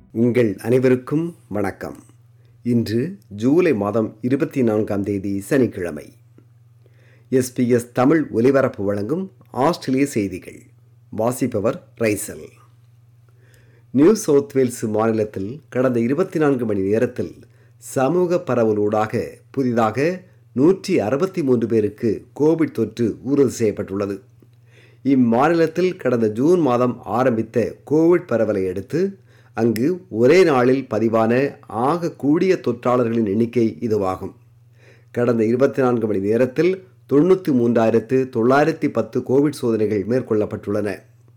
உங்கள் அனைவருக்கும் வணக்கம் இன்று ஜூலை மாதம் இருபத்தி நான்காம் தேதி சனிக்கிழமை எஸ்பிஎஸ் தமிழ் ஒலிபரப்பு வழங்கும் ஆஸ்திரேலிய செய்திகள் வாசிப்பவர் ரைசல் நியூ சவுத் வேல்ஸ் மாநிலத்தில் கடந்த இருபத்தி நான்கு மணி நேரத்தில் சமூக பரவலூடாக புதிதாக நூற்றி அறுபத்தி மூன்று பேருக்கு கோவிட் தொற்று உறுதி செய்யப்பட்டுள்ளது இம்மாநிலத்தில் கடந்த ஜூன் மாதம் ஆரம்பித்த கோவிட் பரவலை அடுத்து அங்கு ஒரே நாளில் பதிவான ஆக கூடிய தொற்றாளர்களின் எண்ணிக்கை இதுவாகும் கடந்த இருபத்தி நான்கு மணி நேரத்தில் தொண்ணூற்றி மூன்றாயிரத்து தொள்ளாயிரத்தி பத்து கோவிட் சோதனைகள் மேற்கொள்ளப்பட்டுள்ளன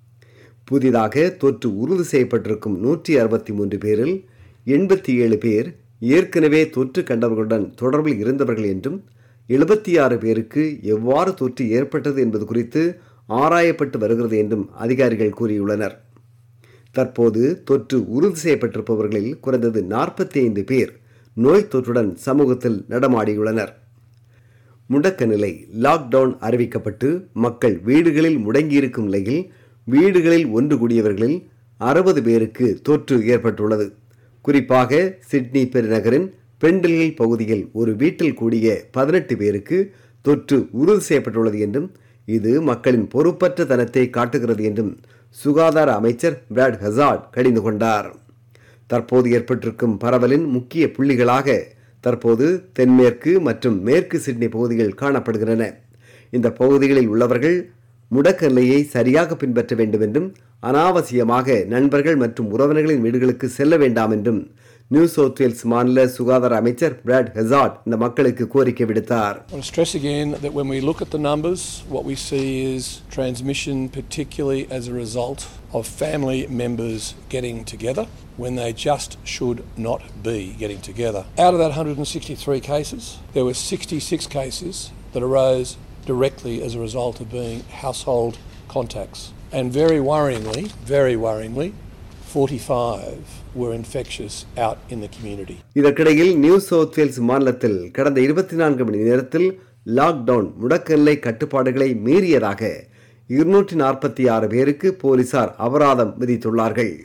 புதிதாக தொற்று உறுதி செய்யப்பட்டிருக்கும் நூற்றி அறுபத்தி மூன்று பேரில் எண்பத்தி ஏழு பேர் ஏற்கனவே தொற்று கண்டவர்களுடன் தொடர்பில் இருந்தவர்கள் என்றும் எழுபத்தி ஆறு பேருக்கு எவ்வாறு தொற்று ஏற்பட்டது என்பது குறித்து ஆராயப்பட்டு வருகிறது என்றும் அதிகாரிகள் கூறியுள்ளனர் தற்போது தொற்று உறுதி செய்யப்பட்டிருப்பவர்களில் குறைந்தது நாற்பத்தி ஐந்து பேர் நோய் தொற்றுடன் சமூகத்தில் நடமாடியுள்ளனர் முடக்க நிலை லாக்டவுன் அறிவிக்கப்பட்டு மக்கள் வீடுகளில் முடங்கியிருக்கும் நிலையில் வீடுகளில் ஒன்று கூடியவர்களில் அறுபது பேருக்கு தொற்று ஏற்பட்டுள்ளது குறிப்பாக சிட்னி பெருநகரின் பெண்டில்கள் பகுதியில் ஒரு வீட்டில் கூடிய பதினெட்டு பேருக்கு தொற்று உறுதி செய்யப்பட்டுள்ளது என்றும் இது மக்களின் பொறுப்பற்ற தனத்தை காட்டுகிறது என்றும் சுகாதார அமைச்சர் பிராட் ஹசார்ட் கடிந்து கொண்டார் தற்போது ஏற்பட்டிருக்கும் பரவலின் முக்கிய புள்ளிகளாக தற்போது தென்மேற்கு மற்றும் மேற்கு சிட்னி பகுதிகள் காணப்படுகின்றன இந்த பகுதிகளில் உள்ளவர்கள் முடக்க நிலையை சரியாக பின்பற்ற வேண்டும் என்றும் அனாவசியமாக நண்பர்கள் மற்றும் உறவினர்களின் வீடுகளுக்கு செல்ல வேண்டாம் என்றும் நியூ சவுத் வேல்ஸ் மாநில சுகாதார அமைச்சர் பிராட் ஹெசார்ட் இந்த மக்களுக்கு கோரிக்கை விடுத்தார் I want to stress again that when we look at the numbers, what we see is transmission, particularly as a result of family members getting together when they just should not be getting together. Out of that 163 cases, there were 66 cases that arose directly as a result of being household contacts. And very worryingly, very worryingly, 45 were infectious out in the community. இதற்கிடையில் New South Wales மாநிலத்தில் கடந்த இருபத்தி நான்கு மணி நேரத்தில் lockdown முடக்க நிலை கட்டுப்பாடுகளை மீறியதாக இருநூற்றி நாற்பத்தி ஆறு பேருக்கு போலீசார் அபராதம் விதித்துள்ளார்கள்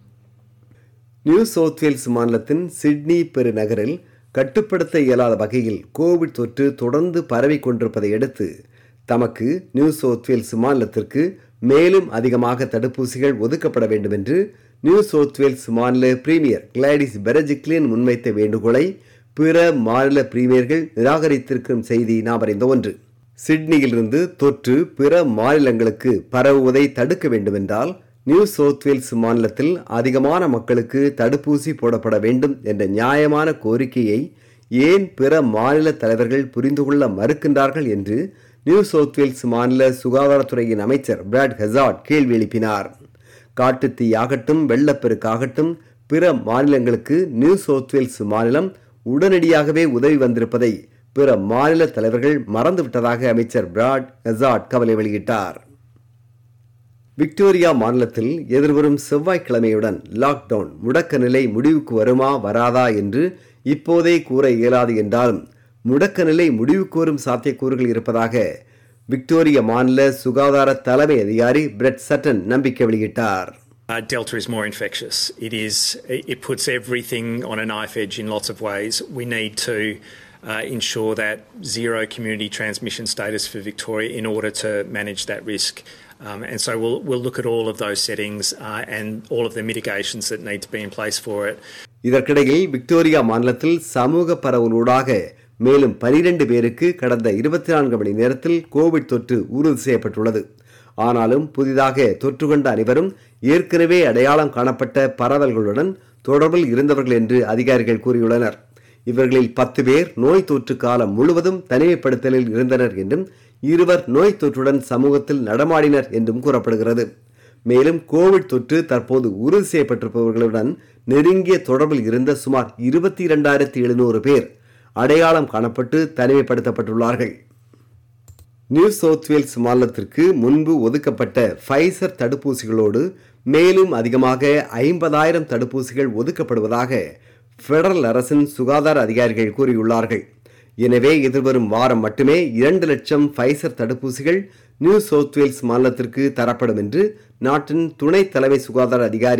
நியூ சவுத் வேல்ஸ் மாநிலத்தின் சிட்னி பெருநகரில் கட்டுப்படுத்த இயலாத வகையில் கோவிட் தொற்று தொடர்ந்து பரவிக் கொண்டிருப்பதை அடுத்து தமக்கு நியூ சவுத் வேல்ஸ் மாநிலத்திற்கு மேலும் அதிகமாக தடுப்பூசிகள் ஒதுக்கப்பட வேண்டும் என்று நியூ சவுத் வேல்ஸ் மாநில பிரீமியர் கிளாடிஸ் பெரஜிக்லின் முன்வைத்த வேண்டுகோளை பிற மாநில பிரீமியர்கள் நிராகரித்திருக்கும் செய்தி நாம் அறிந்த ஒன்று சிட்னியிலிருந்து தொற்று பிற மாநிலங்களுக்கு பரவுவதை தடுக்க வேண்டுமென்றால் நியூ சவுத் வேல்ஸ் மாநிலத்தில் அதிகமான மக்களுக்கு தடுப்பூசி போடப்பட வேண்டும் என்ற நியாயமான கோரிக்கையை ஏன் பிற மாநில தலைவர்கள் புரிந்து கொள்ள மறுக்கின்றார்கள் என்று நியூ சவுத் வேல்ஸ் மாநில சுகாதாரத்துறையின் அமைச்சர் பிராட் ஹெசார்ட் கேள்வி எழுப்பினார் காட்டுத்தீயாகட்டும் வெள்ளப்பெருக்காகட்டும் பிற மாநிலங்களுக்கு நியூ சவுத் வேல்ஸ் மாநிலம் உடனடியாகவே உதவி வந்திருப்பதை பிற மாநில தலைவர்கள் மறந்துவிட்டதாக அமைச்சர் பிராட் ஹெசார்ட் கவலை வெளியிட்டார் விக்டோரியா மாநிலத்தில் எதிர்வரும் செவ்வாய்க்கிழமையுடன் லாக்டவுன் முடக்க நிலை முடிவுக்கு வருமா வராதா என்று இப்போதே கூற இயலாது என்றாலும் முடக்க நிலை முடிவுக்கு வரும் சாத்தியக்கூறுகள் இருப்பதாக விக்டோரிய மாநில சுகாதார தலைமை அதிகாரி பிரெட் சட்டன் நம்பிக்கை வெளியிட்டார் Uh, Delta is more infectious. It is. It puts everything on a knife edge in lots of ways. We need to uh, ensure that zero community transmission status for Victoria in order to manage that risk. Um, and so we'll we'll look at all of those settings uh, and all of the mitigations that need to be in place for it. இதற்கிடையில் Victoria மாநிலத்தில் சமூக பரவலூடாக மேலும் பனிரெண்டு பேருக்கு கடந்த இருபத்தி நான்கு மணி நேரத்தில் கோவிட் தொற்று உறுதி செய்யப்பட்டுள்ளது ஆனாலும் புதிதாக தொற்று கொண்ட அனைவரும் ஏற்கனவே அடையாளம் காணப்பட்ட பரவல்களுடன் தொடர்பில் இருந்தவர்கள் என்று அதிகாரிகள் கூறியுள்ளனர் இவர்களில் பத்து பேர் நோய் தொற்று காலம் முழுவதும் தனிமைப்படுத்தலில் இருந்தனர் என்றும் இருவர் நோய் தொற்றுடன் சமூகத்தில் நடமாடினர் என்றும் கூறப்படுகிறது மேலும் கோவிட் தொற்று தற்போது உறுதி செய்யப்பட்டிருப்பவர்களுடன் நெருங்கிய தொடர்பில் இருந்த சுமார் இருபத்தி இரண்டாயிரத்தி எழுநூறு பேர் அடையாளம் காணப்பட்டு தனிமைப்படுத்தப்பட்டுள்ளார்கள் நியூ சவுத் வேல்ஸ் மாநிலத்திற்கு முன்பு ஒதுக்கப்பட்ட ஃபைசர் தடுப்பூசிகளோடு மேலும் அதிகமாக ஐம்பதாயிரம் தடுப்பூசிகள் ஒதுக்கப்படுவதாக பெடரல் அரசின் சுகாதார அதிகாரிகள் கூறியுள்ளார்கள் எனவே எதிர்வரும் வாரம் மட்டுமே இரண்டு லட்சம் ஃபைசர் தடுப்பூசிகள் நியூ சவுத் வேல்ஸ் மாநிலத்திற்கு தரப்படும் என்று நாட்டின் துணை தலைமை சுகாதார அதிகாரி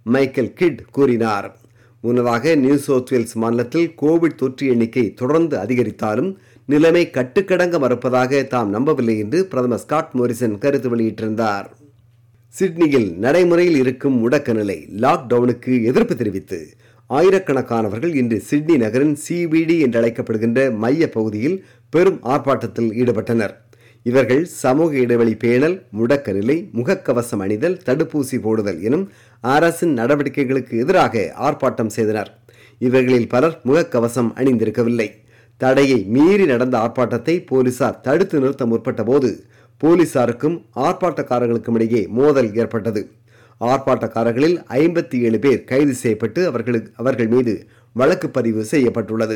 மைக்கேல் கிட் கூறினார் முன்னதாக நியூ சவுத் வேல்ஸ் மாநிலத்தில் கோவிட் தொற்று எண்ணிக்கை தொடர்ந்து அதிகரித்தாலும் நிலைமை கட்டுக்கடங்க மறுப்பதாக தாம் நம்பவில்லை என்று பிரதமர் ஸ்காட் மோரிசன் கருத்து வெளியிட்டிருந்தார் சிட்னியில் நடைமுறையில் இருக்கும் முடக்க நிலை லாக்டவுனுக்கு எதிர்ப்பு தெரிவித்து ஆயிரக்கணக்கானவர்கள் இன்று சிட்னி நகரின் சிபிடி என்று அழைக்கப்படுகின்ற மைய பகுதியில் பெரும் ஆர்ப்பாட்டத்தில் ஈடுபட்டனர் இவர்கள் சமூக இடைவெளி பேணல் முடக்க நிலை முகக்கவசம் அணிதல் தடுப்பூசி போடுதல் எனும் அரசின் நடவடிக்கைகளுக்கு எதிராக ஆர்ப்பாட்டம் செய்தனர் இவர்களில் பலர் முகக்கவசம் அணிந்திருக்கவில்லை தடையை மீறி நடந்த ஆர்ப்பாட்டத்தை போலீசார் தடுத்து நிறுத்த முற்பட்ட போது போலீசாருக்கும் ஆர்ப்பாட்டக்காரர்களுக்கும் இடையே மோதல் ஏற்பட்டது ஆர்ப்பாட்டக்காரர்களில் ஐம்பத்தி ஏழு பேர் கைது செய்யப்பட்டு அவர்களுக்கு அவர்கள் மீது வழக்கு பதிவு செய்யப்பட்டுள்ளது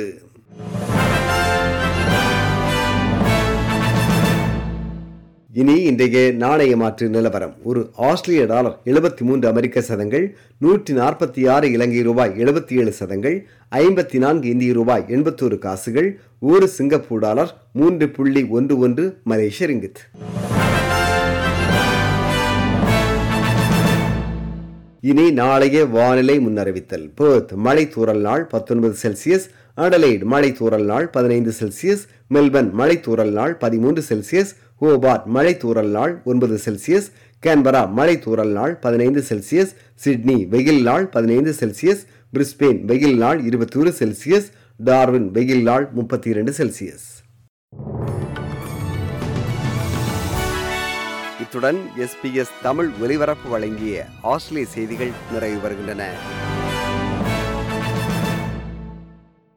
இனி இன்றைய நாணய மாற்று நிலவரம் ஒரு ஆஸ்திரேலிய டாலர் எழுபத்தி மூன்று அமெரிக்க சதங்கள் நூற்றி நாற்பத்தி ஆறு இலங்கை ரூபாய் எழுபத்தி ஏழு சதங்கள் ஐம்பத்தி நான்கு இந்திய ரூபாய் எண்பத்தோரு காசுகள் ஒரு சிங்கப்பூர் டாலர் மூன்று புள்ளி ஒன்று ஒன்று மலேசிய ரிங்கித் இனி நாளைய வானிலை முன்னறிவித்தல் பேர்த் மழை தூறல் நாள் பத்தொன்பது செல்சியஸ் அடலைட் மழை தூறல் நாள் பதினைந்து செல்சியஸ் மெல்பர்ன் மழை தூறல் நாள் பதிமூன்று செல்சியஸ் ஹோபார்ட் மழை தூறல் நாள் ஒன்பது செல்சியஸ் கேன்பரா மழை தூறல் நாள் பதினைந்து செல்சியஸ் சிட்னி வெயில் நாள் பதினைந்து செல்சியஸ் பிரிஸ்பெயின் வெயில் நாள் இருபத்தொரு செல்சியஸ் டார்வின் வெயில் நாள் முப்பத்தி இரண்டு செல்சியஸ் இத்துடன் எஸ்பிஎஸ் தமிழ் ஒலிபரப்பு வழங்கிய ஆஸ்திரேலிய செய்திகள் நிறைவு வருகின்றன